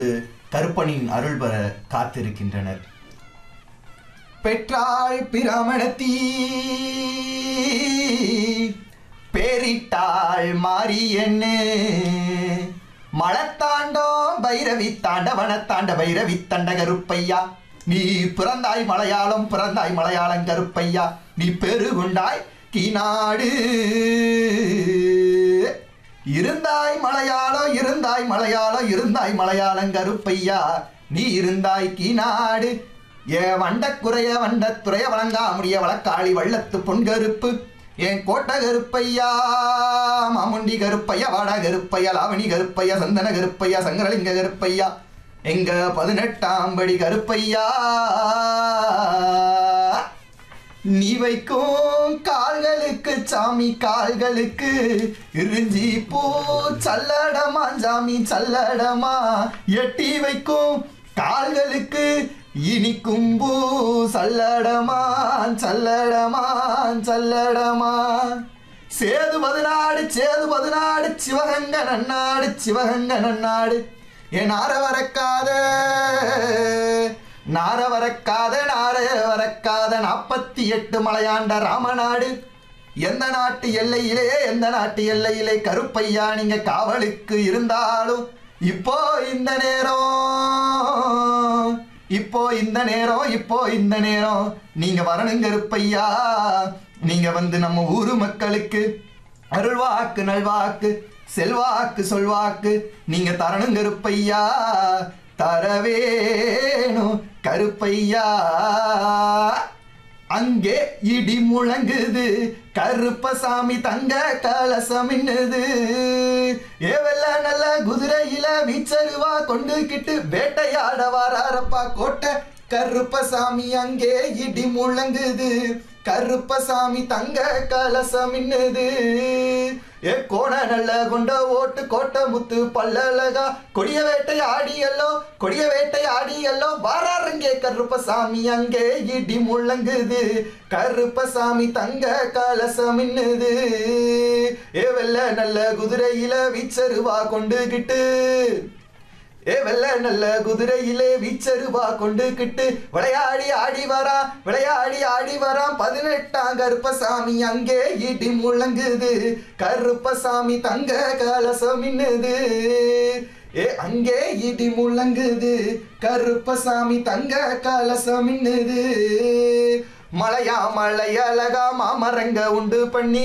கருப்பனின் அருள் பெற காத்திருக்கின்றனர் பெற்றாள் பிரமணத்தீ பேரிட்டாள் மாரியண்ணு மலத்தாண்டோ பைரவி தாண்டவன தாண்ட பைரவி தண்ட கருப்பையா நீ பிறந்தாய் மலையாளம் பிறந்தாய் மலையாளம் கருப்பையா நீ பெருகுண்டாய் கீநாடு இருந்தாய் மலையாளம் இருந்தாய் மலையாளம் இருந்தாய் மலையாளம் கருப்பையா நீ இருந்தாய் கீநாடு ஏ வண்டக்குறைய வண்டத்துறைய வழங்கா முடிய வழக்காளி வள்ளத்து பொன்கருப்பு என் கோட்டை கருப்பையா மாமுண்டி கருப்பையா வாடா கருப்பையா லாவணி கருப்பையா சந்தன கருப்பையா சங்கரலிங்க கருப்பையா எங்க பதினெட்டாம் படி கருப்பையா நீ வைக்கும் கால்களுக்கு சாமி கால்களுக்கு இறிஞ்சி பூ சல்லடமா சாமி சல்லடமா எட்டி வைக்கும் கால்களுக்கு இனிக்கும் பூ சல்லடமா சல்லடமா சல்லடமா சேது பதினாடு சேது பதினாடு சிவகங்க நன்னாடு சிவகங்க நன்னாடு என் ஆற வரக்காத நார வரக்காத நார வரக்காத நாற்பத்தி எட்டு மலையாண்ட ராமநாடு எந்த நாட்டு எல்லையிலே எந்த நாட்டு எல்லையிலே கருப்பையா நீங்க காவலுக்கு இருந்தாலும் இப்போ இந்த நேரம் இப்போ இந்த நேரம் இப்போ இந்த நேரம் நீங்க வரணும் கருப்பையா நீங்க வந்து நம்ம ஊரு மக்களுக்கு அருள்வாக்கு நல்வாக்கு செல்வாக்கு சொல்வாக்கு நீங்க தரணும் கருப்பையா தரவேணும் கருப்பையா அங்கே இடி முழங்குது கருப்பசாமி தங்க கலசம் மின்னுது ஏவெல்ல நல்ல குதிரையில வீச்சருவா கொண்டுகிட்டு வேட்டையாட வாரப்பா கோட்டை கருப்பசாமி அங்கே இடி முழங்குது கருப்பசாமி தங்க கலசம் மின்னுது ஏ கோண நல்ல கொண்ட ஓட்டு கோட்டை முத்து பல்லழகா கொடிய வேட்டை ஆடியல்லோ கொடிய வேட்டை ஆடியல்லோ வாராருங்கே கருப்பசாமி அங்கே இடி முழங்குது கருப்பசாமி தங்க கலசம் மின்னுது ஏ வெள்ள நல்ல குதிரையில வீச்சருவா கொண்டுகிட்டு ஏ வெள்ள நல்ல குதிரையிலே வீச்சருவா கொண்டுகிட்டு விளையாடி ஆடி வரா விளையாடி ஆடி வரான் பதினெட்டாம் கருப்பசாமி அங்கே இடி முழங்குது கருப்பசாமி தங்க கலசம் மின்னுது ஏ அங்கே இடி முழங்குது கருப்பசாமி தங்க கலசம் மின்னுது மலையா மலை அழகா மாமரங்க உண்டு பண்ணி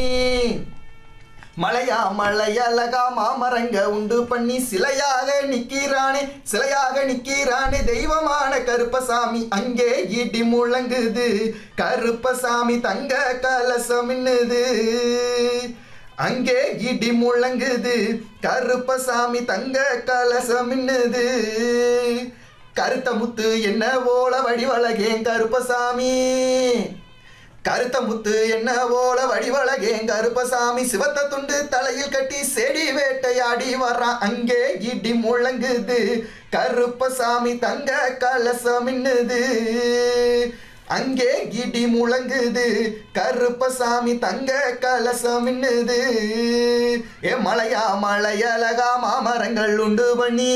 மலையா மலையழகா மாமரங்க உண்டு பண்ணி சிலையாக நிக்கிறானே சிலையாக நிக்கிறானே தெய்வமான கருப்பசாமி அங்கே இடி முழங்குது கருப்பசாமி தங்க கலசம் மின்னுது அங்கே இடி முழங்குது கருப்பசாமி தங்க கலசம் மின்னுது கருத்த முத்து என்ன போல வடிவழகேன் கருப்பசாமி கருத்த முத்து என்ன போல வடிவழகேன் கருப்பசாமி சிவத்த துண்டு தலையில் கட்டி செடி வேட்டையாடி வர்றான் அங்கே இடி முழங்குது கருப்பசாமி தங்க கலசம் மின்னுது அங்கே இடி முழங்குது கருப்பசாமி தங்க கலசம் மின்னுது ஏ மலையா மலையழகா மாமரங்கள் உண்டு பண்ணி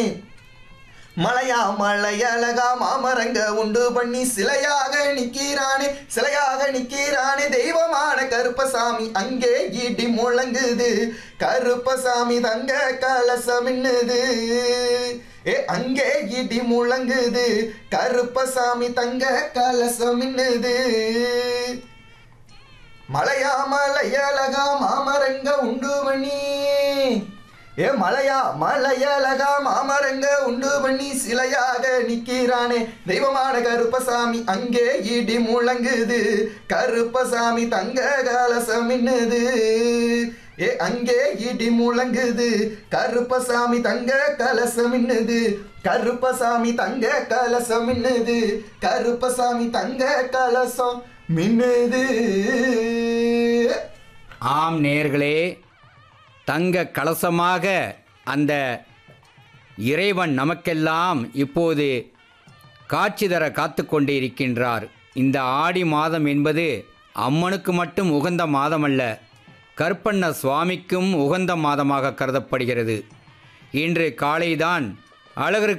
மலையா மலையழகா மாமரங்க உண்டு பண்ணி சிலையாக நிக்கிறானே சிலையாக நிக்கிறானே தெய்வமான கருப்பசாமி அங்கே இடி முழங்குது கருப்பசாமி தங்க கலசம் மின்னுது ஏ அங்கே இடி முழங்குது கருப்பசாமி தங்க கலசம் மின்னுது மலையா மலையழகா மாமரங்க உண்டு பண்ணி ஏ மலையா மலையழகா மாமரங்க உண்டு பண்ணி சிலையாக நிக்கிறானே தெய்வமான கருப்பசாமி அங்கே இடி முழங்குது கருப்பசாமி தங்க கலசம் மின்னுது ஏ அங்கே இடி முழங்குது கருப்பசாமி தங்க கலசம் மின்னுது கருப்பசாமி தங்க கலசம் மின்னுது கருப்பசாமி தங்க கலசம் மின்னுது ஆம் நேர்களே தங்க கலசமாக அந்த இறைவன் நமக்கெல்லாம் இப்போது காட்சி தர காத்து கொண்டு இருக்கின்றார் இந்த ஆடி மாதம் என்பது அம்மனுக்கு மட்டும் உகந்த மாதமல்ல கற்பண்ண சுவாமிக்கும் உகந்த மாதமாக கருதப்படுகிறது இன்று காலைதான் அழகருக்கு